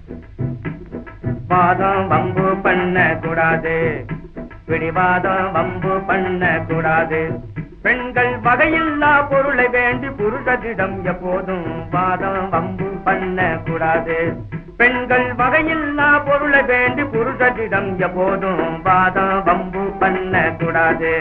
வாதம் வம்பு பண்ண கூடாது பிடிவாதம் வம்பு பண்ண கூடாது பெண்கள் வகையில்லா பொருளை வேண்டி புருஷத்திடம் எப்போதும் வாதம் வம்பு பண்ண கூடாது பெண்கள் வகையில்லா பொருளை வேண்டி புருஷத்திடம் எப்போதும் வாதம் வம்பு பண்ண கூடாது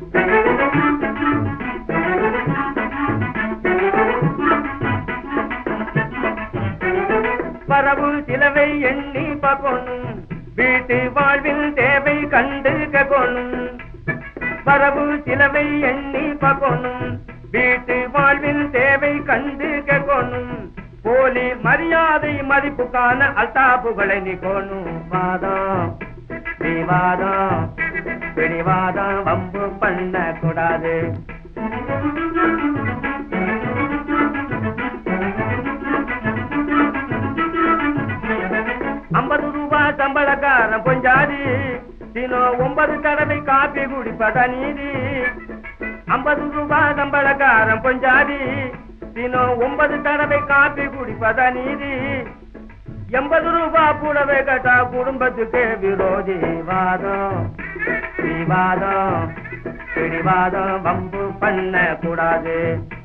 வரவு சிலவை எண்ணி பார்க்கணும் வீட்டு வாழ்வில் தேவை கண்டு கக்கணும் வரவு சிலவை எண்ணி பார்க்கணும் வீட்டு வாழ்வில் தேவை கண்டு கக்கணும் போலி மரியாதை மதிப்புக்கான அல்தாப்புகளை நிக்கணும் வாதம் விவாதம் பிடிவாதம் வம்பு பண்ண கூடாது ஐம்பது ரூபாய் சம்பளக்காரன் பொஞ்சாதி தினம் ஒன்பது தடவை காப்பி குடிப்பத நீதி ஐம்பது ரூபாய் சம்பளக்காரன் பொஞ்சாதி தினம் ஒன்பது தடவை காப்பி குடிப்பத நீதி எண்பது ரூபாய் கூடவே கட்டா குடும்பத்துக்கு விரோதி வாதம் விவாதம் பிடிவாதம் வம்பு பண்ண கூடாது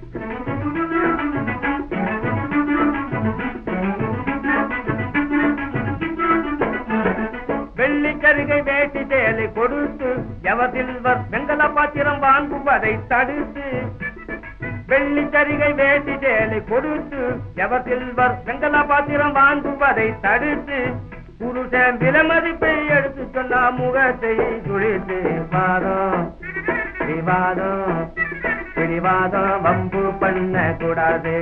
வெள்ளிக்கருகை வேட்டி சேலை கொடுத்து எவசில்வர் வெங்கல பாத்திரம் வாங்குவதை தடுத்து வெள்ளிக்கருகை வேட்டி சேலை கொடுத்து எவசில்வர் வெங்கல பாத்திரம் வாங்குவதை தடுத்து புருஷன் விலமதிப்பை எடுத்து சொன்னா முகத்தை சுழித்து வாதம் விவாதம் பிடிவாதம் வம்பு பண்ண கூடாது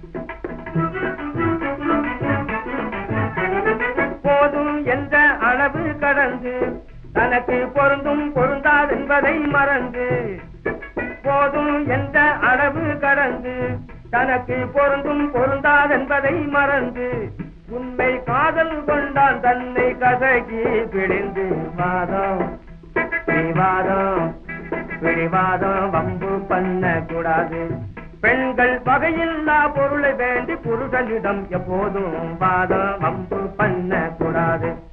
போதும் என்ற அளவு கடந்து தனக்கு பொருந்தும் பொருந்தாது என்பதை மறந்து போதும் என்ற அளவு கடந்து தனக்கு பொருந்தும் பொருந்தாது என்பதை மறந்து உண்மை காதல் கொண்டான் தன்னை கசகி பிடிந்து வாதம் பிடிவாதம் பிடிவாதம் வம்பு பண்ண கூடாது பெண்கள் வகையில்லா பொருளை வேண்டி புருஷனிடம் எப்போதும் வாதம் வம்பு பண்ண கூடாது